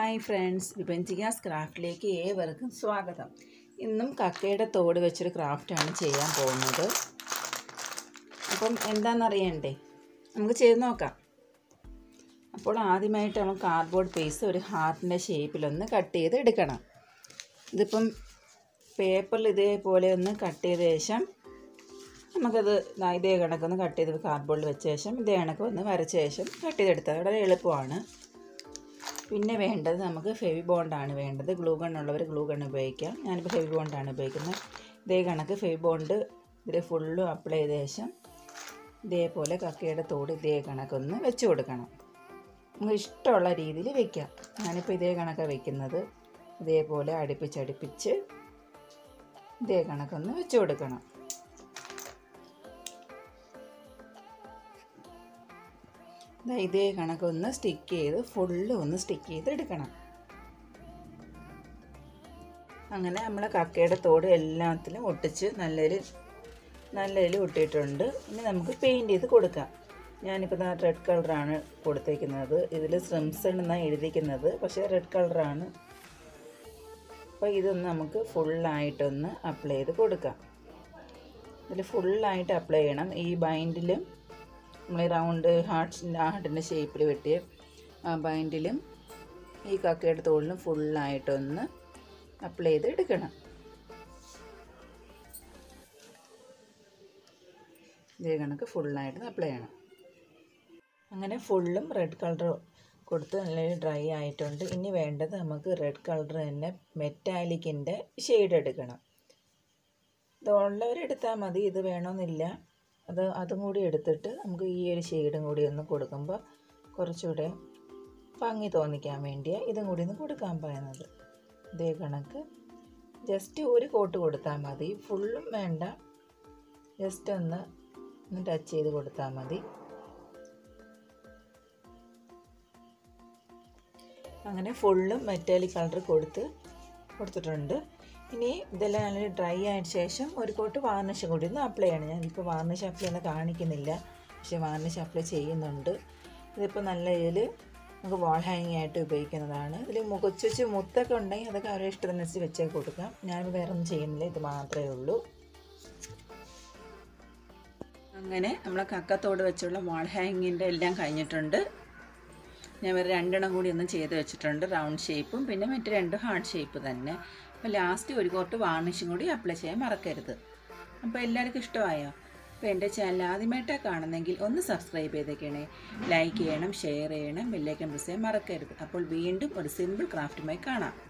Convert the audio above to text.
hi friends വിപഞ്ചികാസ് ക്രാഫ്റ്റിലേക്ക് ഏവർക്കും സ്വാഗതം ഇന്നും കക്കയുടെ തോട് വെച്ചൊരു ക്രാഫ്റ്റാണ് ചെയ്യാൻ പോകുന്നത് അപ്പം എന്താണെന്നറിയണ്ടേ നമുക്ക് ചെയ്ത് നോക്കാം അപ്പോൾ ആദ്യമായിട്ട് നമ്മൾ കാർഡ്ബോർഡ് പീസ് ഒരു ഹാർട്ടിൻ്റെ ഷേപ്പിലൊന്ന് കട്ട് ചെയ്ത് എടുക്കണം ഇതിപ്പം പേപ്പറിൽ ഇതേപോലെ ഒന്ന് കട്ട് ചെയ്ത ശേഷം നമുക്കത് ദാ ഇതേ കണക്കൊന്ന് കട്ട് ചെയ്ത് കാർഡ്ബോർഡിൽ വെച്ച ശേഷം ഇതേ കണക്ക് ഒന്ന് വരച്ച ശേഷം കട്ട് ചെയ്തെടുത്താൽ വളരെ എളുപ്പമാണ് പിന്നെ വേണ്ടത് നമുക്ക് ഫെവി ബോണ്ടാണ് വേണ്ടത് ഗ്ലൂ ഗൺ ഉള്ളവർ ഗ്ലൂ ഗൺ ഉപയോഗിക്കാം ഞാനിപ്പോൾ ഫെവി ബോണ്ടാണ് ഉപയോഗിക്കുന്നത് ഇതേ കണക്ക് ഫെവി ബോണ്ട് ഇതിൽ ഫുള്ളും അപ്ലൈ ചെയ്ത ശേഷം ഇതേപോലെ കക്കയുടെ തോട് ഇതേ കണക്കൊന്ന് വെച്ച് കൊടുക്കണം നമുക്ക് ഇഷ്ടമുള്ള രീതിയിൽ വെക്കാം ഞാനിപ്പോൾ ഇതേ കണക്കാണ് വെക്കുന്നത് ഇതേപോലെ അടുപ്പിച്ചടുപ്പിച്ച് ഇതേ കണക്കൊന്ന് വെച്ച് കൊടുക്കണം ദാ ഇതേ കണക്കൊന്ന് സ്റ്റിക്ക് ചെയ്ത് ഫുള്ള് ഒന്ന് സ്റ്റിക്ക് ചെയ്ത് എടുക്കണം അങ്ങനെ നമ്മൾ കക്കയുടെ തോട് എല്ലാത്തിലും ഒട്ടിച്ച് നല്ലൊരു നല്ലതിൽ ഒട്ടിയിട്ടുണ്ട് ഇനി നമുക്ക് പെയിൻറ്റ് ചെയ്ത് കൊടുക്കാം ഞാനിപ്പോൾ ദാ റെഡ് കളറാണ് കൊടുത്തേക്കുന്നത് ഇതിൽ സ്രിംസൺ എന്നാണ് എഴുതിക്കുന്നത് പക്ഷേ റെഡ് കളറാണ് അപ്പോൾ ഇതൊന്ന് നമുക്ക് ഫുള്ളായിട്ടൊന്ന് അപ്ലൈ ചെയ്ത് കൊടുക്കാം ഇതിൽ ഫുള്ളായിട്ട് അപ്ലൈ ചെയ്യണം ഈ ബൈൻഡിലും നമ്മൾ റൗണ്ട് ഹാർട്ട്സിൻ്റെ ഹാർട്ടിൻ്റെ ഷേപ്പിൽ വെട്ടിയ ആ ബൈൻഡിലും ഈ കക്കയുടെ തോളിലും ഫുള്ളായിട്ടൊന്ന് അപ്ലൈ ചെയ്ത് എടുക്കണം ഇതേ കണക്ക് ഫുള്ളായിട്ട് അപ്ലൈ ചെയ്യണം അങ്ങനെ ഫുള്ളും റെഡ് കളർ കൊടുത്ത് നല്ല ഡ്രൈ ആയിട്ടുണ്ട് ഇനി വേണ്ടത് നമുക്ക് റെഡ് കളർ തന്നെ മെറ്റാലിക്കിൻ്റെ ഷെയ്ഡ് എടുക്കണം ഇതുള്ളവരെടുത്താൽ മതി ഇത് വേണമെന്നില്ല അത് അതും കൂടി എടുത്തിട്ട് നമുക്ക് ഈ ഒരു ഷെയ്ഡും കൂടി ഒന്ന് കൊടുക്കുമ്പോൾ കുറച്ചുകൂടെ ഭംഗി തോന്നിക്കാൻ വേണ്ടിയാണ് ഇതും കൂടി ഒന്ന് കൊടുക്കാൻ പറയുന്നത് ഇതേ കണക്ക് ജസ്റ്റ് ഒരു കോട്ട് കൊടുത്താൽ മതി ഫുള്ളും വേണ്ട ജസ്റ്റ് ഒന്ന് ഒന്ന് ടച്ച് ചെയ്ത് കൊടുത്താൽ മതി അങ്ങനെ ഫുള്ളും മെറ്റാലിക് കളർ കൊടുത്ത് കൊടുത്തിട്ടുണ്ട് ഇനി ഇതെല്ലാം നല്ല ഡ്രൈ ആയ ശേഷം ഒരു കോട്ട് വാർണിഷ് കൂടി ഒന്ന് അപ്ലൈ ചെയ്യണം ഞാനിപ്പോൾ വാർണിഷ് അപ്ലൈ ഒന്നും കാണിക്കുന്നില്ല പക്ഷേ വാർണിഷ് അപ്ലൈ ചെയ്യുന്നുണ്ട് ഇതിപ്പോൾ നല്ല ഇതിൽ നമുക്ക് വാൾ ഹാങ്ങിങ് ആയിട്ട് ഉപയോഗിക്കുന്നതാണ് ഇതിൽ കൊച്ചു മുത്തൊക്കെ ഉണ്ടെങ്കിൽ അതൊക്കെ അവരുടെ ഇഷ്ടത്തിനനുസരിച്ച് വെച്ചേ കൊടുക്കാം ഞാനിപ്പോൾ വേറെ ഒന്നും ചെയ്യുന്നില്ല ഇത് മാത്രമേ ഉള്ളൂ അങ്ങനെ നമ്മൾ കക്കത്തോട് വെച്ചുള്ള വാൾ ഹാങ്ങിങ്ങിൻ്റെ എല്ലാം കഴിഞ്ഞിട്ടുണ്ട് ഞാൻ വേറെ രണ്ടെണ്ണം കൂടി ഒന്ന് ചെയ്ത് വെച്ചിട്ടുണ്ട് റൗണ്ട് ഷേപ്പും പിന്നെ മറ്റു രണ്ട് ഹാർഡ് ഷേപ്പ് തന്നെ അപ്പോൾ ലാസ്റ്റ് ഒരു കോട്ട് വാർണിഷും കൂടി അപ്ലൈ ചെയ്യാൻ മറക്കരുത് അപ്പോൾ എല്ലാവർക്കും ഇഷ്ടമായോ അപ്പോൾ എൻ്റെ ചാനൽ ആദ്യമായിട്ടാണ് കാണുന്നെങ്കിൽ ഒന്ന് സബ്സ്ക്രൈബ് ചെയ്തേക്കണേ ലൈക്ക് ചെയ്യണം ഷെയർ ചെയ്യണം ബെല്ലൈക്കൺ പ്രസ് ചെയ്യാൻ മറക്കരുത് അപ്പോൾ വീണ്ടും ഒരു സിമ്പിൾ ക്രാഫ്റ്റുമായി കാണാം